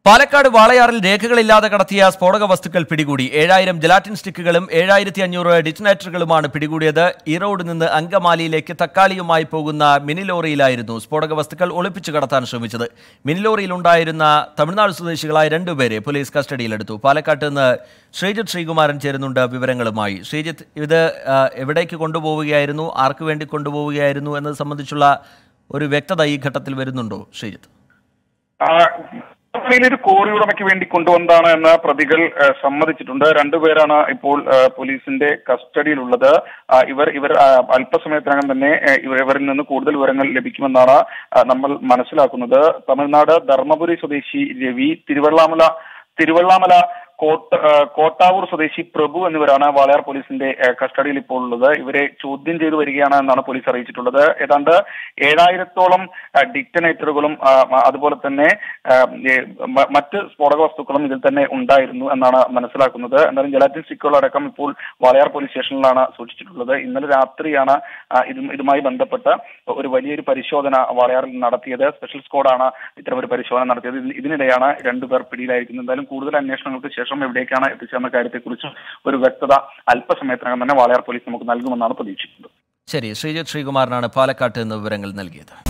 പാലക്കാട് വാളയാറിൽ രേഖകളില്ലാതെ കടത്തിയ സ്ഫോടക വസ്തുക്കൾ പിടികൂടി ഏഴായിരം ജലാറ്റിൻ സ്റ്റിക്കുകളും ഏഴായിരത്തി അഞ്ഞൂറ് ഡിറ്റനേറ്ററുകളുമാണ് പിടികൂടിയത് ഈറോഡ് നിന്ന് അങ്കമാലിയിലേക്ക് തക്കാളിയുമായി പോകുന്ന മിനി ലോറിയിലായിരുന്നു സ്ഫോടക വസ്തുക്കൾ ഒളിപ്പിച്ചു കടത്താൻ ശ്രമിച്ചത് മിനി ലോറിയിലുണ്ടായിരുന്ന തമിഴ്നാട് സ്വദേശികളായ രണ്ടുപേരെ പോലീസ് കസ്റ്റഡിയിലെടുത്തു പാലക്കാട്ട് നിന്ന് ശ്രീജിത്ത് ശ്രീകുമാരൻ ചേരുന്നുണ്ട് വിവരങ്ങളുമായി ശ്രീജിത്ത് ഇത് ആ, എവിടേക്ക് കൊണ്ടുപോവുകയായിരുന്നു ആർക്ക് വേണ്ടി കൊണ്ടുപോവുകയായിരുന്നു എന്നത് സംബന്ധിച്ചുള്ള ഒരു വ്യക്തത ഈ ഘട്ടത്തിൽ വരുന്നുണ്ടോ ശ്രീജിത്ത് ഒരു കോറി ഉടമയ്ക്ക് വേണ്ടി കൊണ്ടുവന്നതാണ് എന്ന് പ്രതികൾ ആ, സമ്മതിച്ചിട്ടുണ്ട് രണ്ടുപേരാണ് ഇപ്പോൾ ആ, പോലീസിന്റെ കസ്റ്റഡിയിലുള്ളത് ആ, ഇവർ ഇവർ ആ, അല്പസമയത്തിനകം തന്നെ ആ, ഇവർ ഇവരിൽ നിന്ന് കൂടുതൽ വിവരങ്ങൾ ലഭിക്കുമെന്നാണ് ആ, നമ്മൾ മനസ്സിലാക്കുന്നത് തമിഴ്നാട് ധർമ്മപുരി സ്വദേശി രവി തിരുവള്ളാമല തിരുവള്ളാമല കോട്ട ആ, കോട്ടാവൂർ സ്വദേശി പ്രഭു എന്നിവരാണ് വാളയാർ പോലീസിന്റെ ആ, കസ്റ്റഡിയിൽ ഇപ്പോൾ ഉള്ളത് ഇവരെ ചോദ്യം ചെയ്തു വരികയാണ് എന്നാണ് പോലീസ് അറിയിച്ചിട്ടുള്ളത് ഏതാണ്ട് ഏഴായിരത്തോളം ആ, ഡിറ്റനേറ്ററുകളും ആ, മ- അതുപോലെ തന്നെ ആ, ഏ, മ- മറ്റ് സ്ഫോടക വസ്തുക്കളും ഇതിൽ തന്നെ ഉണ്ടായിരുന്നു എന്നാണ് മനസ്സിലാക്കുന്നത് എന്നാലും ജലാറ്റിൻ സ്റ്റിക്കുകളടക്കം ഇപ്പോൾ വാളയാർ പോലീസ് സ്റ്റേഷനിലാണ് സൂക്ഷിച്ചിട്ടുള്ളത് ഇന്നലെ രാത്രിയാണ് ആ, ഇതും ഇതുമായി ബന്ധപ്പെട്ട ഒരു വലിയൊരു പരിശോധന വാളയാറിൽ നടത്തിയത് സ്പെഷ്യൽ സ്ക്വാഡാണ് ഇത്തരം ഒരു പരിശോധന നടത്തിയത് ഇതിന് ഇതിനിടെയാണ് രണ്ടുപേർ പിടിയിലായിരിക്കുന്നത് എന്തായാലും കൂടുതൽ അന്വേഷണങ്ങൾക്ക് ശേഷം എവിടേക്കാണ് എത്തിച്ചേർന്ന കാര്യത്തെക്കുറിച്ച് ഒരു വ്യക്തത അല്പസമയത്തിനകം തന്നെ വാളയാർ പോലീസ് നമുക്ക് നൽകുമെന്നാണ് പ്രതീക്ഷിക്കുന്നത് ശരി ശ്രീജിത്ത് ശ്രീകുമാരനാണ് പാലക്കാട്ട് നിന്ന് വിവരങ്ങൾ നൽകിയത്